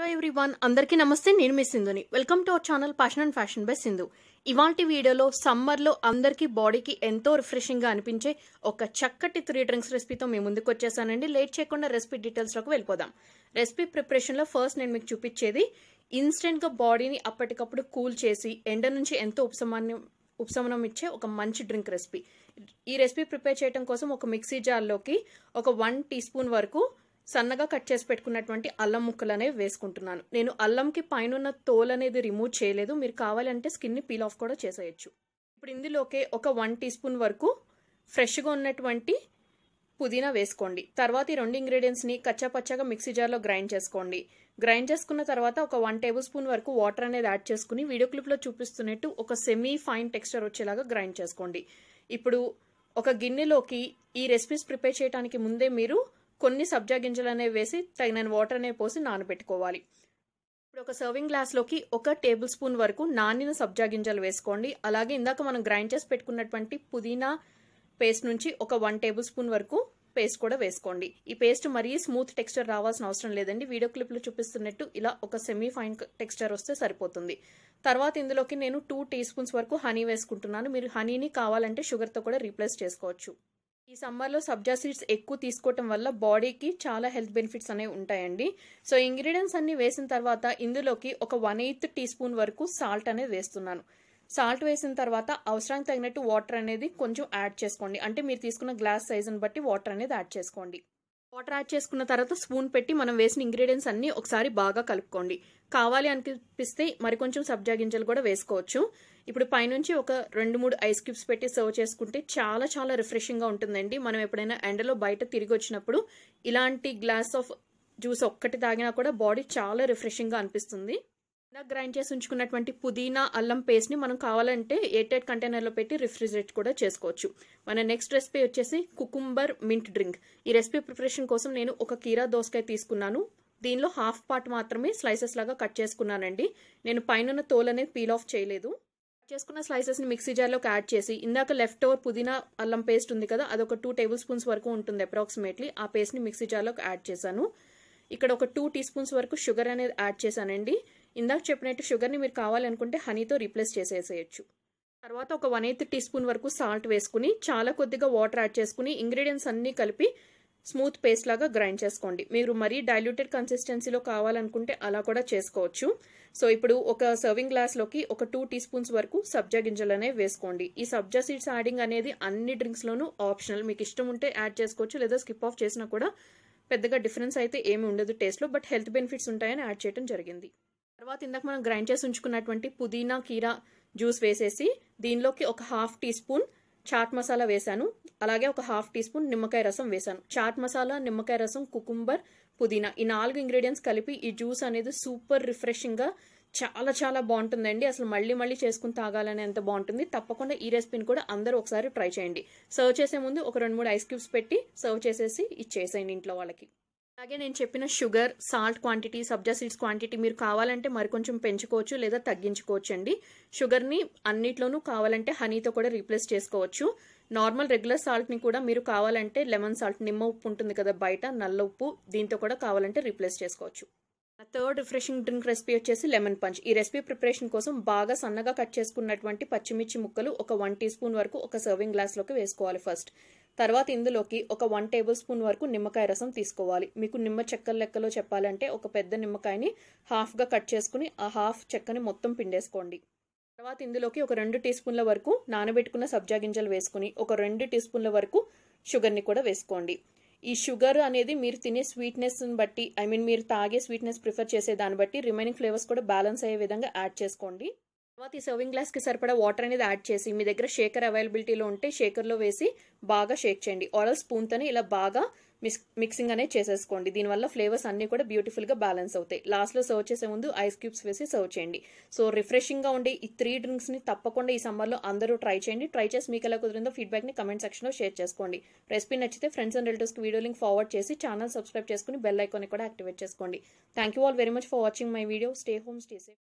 hello everyone అందరికీ నమస్తే నేను మీ సింధుని welcome to our channel passion and fashion by Sindhu ఇవాల్టి వీడియోలో సమ్మర్లో అందరికీ బాడీకి ఎంతో రిఫ్రెషింగ్గా అనిపించే ఒక చక్కటి త్రీ డ్రింక్స్ రెసిపీతో మీ ముందుకు వచ్చేసానండి లేట్ చేయకుండా రెసిపీ డీటెయిల్స్లోకి వెళ్ళిపోదాం రెసిపీ ప్రిపరేషన్లో ఫస్ట్ నేను మీకు చూపించేది ఇన్స్టెంట్గా బాడీని అప్పటికప్పుడు కూల్ చేసి ఎండ నుంచి ఎంతో ఉపశమనం ఉపశమనం ఇచ్చే ఒక మంచి డ్రింక్ రెసిపీ ఈ రెసిపీ ప్రిపేర్ చేయడం కోసం ఒక మిక్సీ జార్లోకి ఒక వన్ టీ స్పూన్ వరకు సన్నగా కట్ చేసి పెట్టుకున్నటువంటి అల్లం ముక్కలు అనేవి వేసుకుంటున్నాను నేను అల్లంకి పైన తోలు అనేది రిమూవ్ చేయలేదు మీరు కావాలంటే స్కిన్ని పీల్ ఆఫ్ కూడా చేసేయచ్చు ఇప్పుడు ఇందులోకి ఒక వన్ టీ స్పూన్ వరకు ఫ్రెష్గా ఉన్నటువంటి పుదీనా వేసుకోండి తర్వాత ఈ రెండు ఇంగ్రీడియంట్స్ని కచ్చాపచ్చాగా మిక్సీ జార్లో గ్రైండ్ చేసుకోండి గ్రైండ్ చేసుకున్న తర్వాత ఒక వన్ టేబుల్ స్పూన్ వరకు వాటర్ అనేది యాడ్ చేసుకుని వీడియో క్లిప్లో చూపిస్తున్నట్టు ఒక సెమీ ఫైన్ టెక్స్చర్ వచ్చేలాగా గ్రైండ్ చేసుకోండి ఇప్పుడు ఒక గిన్నెలోకి ఈ రెసిపీస్ ప్రిపేర్ చేయడానికి ముందే మీరు కొన్ని సబ్జా గింజలు అనేవి వేసి తగిన వాటర్ అనేవి పోసి నానబెట్టుకోవాలి ఇప్పుడు ఒక సర్వింగ్ గ్లాస్లోకి ఒక టేబుల్ స్పూన్ వరకు నానిన సబ్జా గింజలు వేసుకోండి అలాగే ఇందాక మనం గ్రైండ్ చేసి పెట్టుకున్నటువంటి పుదీనా పేస్ట్ నుంచి ఒక వన్ టేబుల్ స్పూన్ వరకు పేస్ట్ కూడా వేసుకోండి ఈ పేస్ట్ మరీ స్మూత్ టెక్స్చర్ రావాల్సిన అవసరం లేదండి వీడియో క్లిప్లో చూపిస్తున్నట్టు ఇలా ఒక సెమీ ఫైన్ టెక్స్చర్ వస్తే సరిపోతుంది తర్వాత ఇందులోకి నేను టూ టీ స్పూన్స్ వరకు హనీ వేసుకుంటున్నాను మీరు హనీని కావాలంటే షుగర్తో కూడా రీప్లేస్ చేసుకోవచ్చు ఈ సమ్మర్లో సబ్జా సీడ్స్ ఎక్కువ తీసుకోవటం వల్ల బాడీకి చాలా హెల్త్ బెనిఫిట్స్ అనేవి ఉంటాయండి సో ఇంగ్రీడియంట్స్ అన్ని వేసిన తర్వాత ఇందులోకి ఒక వన్ ఎయిత్ టీ స్పూన్ వరకు సాల్ట్ అనేది వేస్తున్నాను సాల్ట్ వేసిన తర్వాత అవసరానికి తగినట్టు వాటర్ అనేది కొంచెం యాడ్ చేసుకోండి అంటే మీరు తీసుకున్న గ్లాస్ సైజుని బట్టి వాటర్ అనేది యాడ్ చేసుకోండి వాటర్ యాడ్ చేసుకున్న తర్వాత స్పూన్ పెట్టి మనం వేసిన ఇంగ్రీడియంట్స్ అన్ని ఒకసారి బాగా కలుపుకోండి కావాలి అనిపిస్తే మరి కొంచెం సబ్జా గింజలు కూడా వేసుకోవచ్చు ఇప్పుడు పైనుంచి ఒక రెండు మూడు ఐస్ క్యూబ్స్ పెట్టి సర్వ్ చేసుకుంటే చాలా చాలా రిఫ్రెషింగ్గా ఉంటుందండి మనం ఎప్పుడైనా ఎండలో బయట తిరిగి వచ్చినప్పుడు ఇలాంటి గ్లాస్ ఆఫ్ జ్యూస్ ఒక్కటి తాగినా కూడా బాడీ చాలా రిఫ్రెషింగ్గా అనిపిస్తుంది ఇందాక గ్రైండ్ చేసి ఉంచుకున్నటువంటి పుదీనా అల్లం పేస్ట్ని మనం కావాలంటే ఎయిటెడ్ కంటైనర్లో పెట్టి రిఫ్రిజిరేట్ కూడా చేసుకోవచ్చు మన నెక్స్ట్ రెసిపీ వచ్చేసి కుకుంబర్ మింట్ డ్రింక్ ఈ రెసిపీ ప్రిపరేషన్ కోసం నేను ఒక కీరా దోసకాయ తీసుకున్నాను దీనిలో హాఫ్ పార్ట్ మాత్రమే స్లైసెస్ లాగా కట్ చేసుకున్నానండి నేను పైన తోలు అనేది పీల్ ఆఫ్ చేయలేదు కట్ చేసుకున్న స్లైసెస్ని మిక్సీ జార్లోకి యాడ్ చేసి ఇందాక లెఫ్ట్ ఓవర్ పుదీనా అల్లం పేస్ట్ ఉంది కదా అదొక టూ టేబుల్ స్పూన్స్ వరకు ఉంటుంది అప్రాక్సిమేట్లీ ఆ పేస్ట్ని మిక్సీ జార్లోకి యాడ్ చేశాను ఇక్కడ ఒక టూ టీ స్పూన్స్ వరకు షుగర్ అనేది యాడ్ చేశానండి ఇందాక చెప్పినట్టు షుగర్ని మీరు కావాలనుకుంటే హనీతో రీప్లేస్ చేసేసేయచ్చు తర్వాత ఒక వన్ ఎయిత్ టీ స్పూన్ వరకు సాల్ట్ వేసుకుని చాలా కొద్దిగా వాటర్ యాడ్ చేసుకుని ఇంగ్రీడియంట్స్ అన్నీ కలిపి స్మూత్ పేస్ట్ లాగా గ్రైండ్ చేసుకోండి మీరు మరీ డైల్యూటెడ్ కన్సిస్టెన్సీలో కావాలనుకుంటే అలా కూడా చేసుకోవచ్చు సో ఇప్పుడు ఒక సర్వింగ్ గ్లాస్లోకి ఒక టూ టీ స్పూన్స్ వరకు సబ్జా గింజలు అనేవి వేసుకోండి ఈ సబ్జా సీడ్స్ యాడింగ్ అనేది అన్ని డ్రింక్స్లోనూ ఆప్షనల్ మీకు ఇష్టం ఉంటే యాడ్ చేసుకోవచ్చు లేదా స్కిప్ ఆఫ్ చేసినా కూడా పెద్దగా డిఫరెన్స్ అయితే ఏమి ఉండదు టేస్ట్లో బట్ హెల్త్ బెనిఫిట్స్ ఉంటాయని యాడ్ చేయడం జరిగింది తర్వాత ఇందాక మనం గ్రైండ్ చేసి ఉంచుకున్నటువంటి పుదీనా కీరా జ్యూస్ వేసేసి దీనిలోకి ఒక half teaspoon chaat masala వేశాను అలాగే ఒక హాఫ్ టీ స్పూన్ నిమ్మకాయ రసం వేశాను చాట్ మసాలా నిమ్మకాయ రసం కుకుంబర్ పుదీనా ఈ నాలుగు ఇంగ్రీడియంట్స్ కలిపి ఈ జ్యూస్ అనేది సూపర్ రిఫ్రెషింగ్గా చాలా చాలా బాగుంటుందండి అసలు మళ్ళీ మళ్ళీ చేసుకుని తాగాలని ఎంత బాగుంటుంది తప్పకుండా ఈ రెసిపీని కూడా అందరూ ఒకసారి ట్రై చేయండి సర్వ్ చేసే ముందు ఒక రెండు మూడు ఐస్ క్యూబ్స్ పెట్టి సర్వ్ చేసేసి ఇచ్చేసేయండి ఇంట్లో వాళ్ళకి అలాగే నేను చెప్పిన షుగర్ సాల్ట్ క్వాంటిటీ సబ్జా సీడ్స్ క్వాంటిటీ మీరు కావాలంటే మరికొంచెం పెంచుకోవచ్చు లేదా తగ్గించుకోవచ్చు అండి షుగర్ని అన్నిట్లోనూ కావాలంటే హనీతో కూడా రీప్లేస్ చేసుకోవచ్చు నార్మల్ రెగ్యులర్ సాల్ట్ని కూడా మీరు కావాలంటే లెమన్ సాల్ట్ నిమ్మ ఉప్పు ఉంటుంది కదా బయట నల్ల ఉప్పు దీంతో కూడా కావాలంటే రీప్లేస్ చేసుకోవచ్చు థర్డ్ రిఫ్రెషింగ్ డ్రింక్ రెసిపీ వచ్చేసి లెమన్ పంచ్ ఈ రెసిపీ ప్రిపరేషన్ కోసం బాగా సన్నగా కట్ చేసుకున్నటువంటి పచ్చిమిర్చి ముక్కలు ఒక వన్ టీ స్పూన్ వరకు ఒక సర్వింగ్ గ్లాస్లోకి వేసుకోవాలి ఫస్ట్ తర్వాత ఇందులోకి ఒక వన్ టేబుల్ స్పూన్ వరకు నిమ్మకాయ రసం తీసుకోవాలి మీకు నిమ్మ చెక్కల లెక్కలో చెప్పాలంటే ఒక పెద్ద నిమ్మకాయని హాఫ్గా కట్ చేసుకుని ఆ హాఫ్ చెక్కని మొత్తం పిండేసుకోండి తర్వాత ఇందులోకి ఒక రెండు టీ స్పూన్ల వరకు నానబెట్టుకున్న సబ్జా గింజలు వేసుకుని ఒక రెండు టీ స్పూన్ల వరకు షుగర్ని కూడా వేసుకోండి ఈ షుగర్ అనేది మీరు తినే స్వీట్నెస్ని బట్టి ఐ మీన్ మీరు తాగే స్వీట్నెస్ ప్రిఫర్ చేసే దాన్ని బట్టి రిమైనింగ్ ఫ్లేవర్స్ కూడా బ్యాలెన్స్ అయ్యే విధంగా యాడ్ చేసుకోండి తర్వాత ఈ సర్వింగ్ గ్లాస్కి సరిపడా వాటర్ అనేది యాడ్ చేసి మీ దగ్గర షేకర్ అవైలబిలిటీలో ఉంటే షేకర్లో వేసి బాగా షేక్ చేయండి ఆరల్ స్పూన్తోనే ఇలా బాగా మిక్స్ మిక్సింగ్ అనేది చేసేసుకోండి దీనివల్ల ఫ్లేవర్స్ అన్నీ కూడా బ్యూటిఫుల్గా బ్యాలెన్స్ అవుతాయి లాస్ట్లో సర్వ్ చేసే ముందు ఐస్ క్యూబ్స్ వేసి సర్వ్ చేయండి సో రిఫ్రెషింగ్గా ఉండే ఈ త్రీ డ్రింక్స్ని తప్పకుండా ఈ సమ్మర్లో అందరూ ట్రై చేయండి ట్రై చేసి మీకు ఎలా కుదిరిందో ఫీడ్బ్యాక్ని కమెంట్ సెక్షన్లో షేర్ చేసుకోండి రెసిపీ నచ్చితే ఫ్రెండ్స్ అండ్ రిలేటివ్స్కి వీడియో లింక్ ఫార్వర్డ్ చేసి ఛానల్ సబ్స్క్రైబ్ చేసుకుని బెల్ ఐకాన్ని కూడా యాక్టివేట్ చేసుకోండి thank you all very much for watching my video stay home stay safe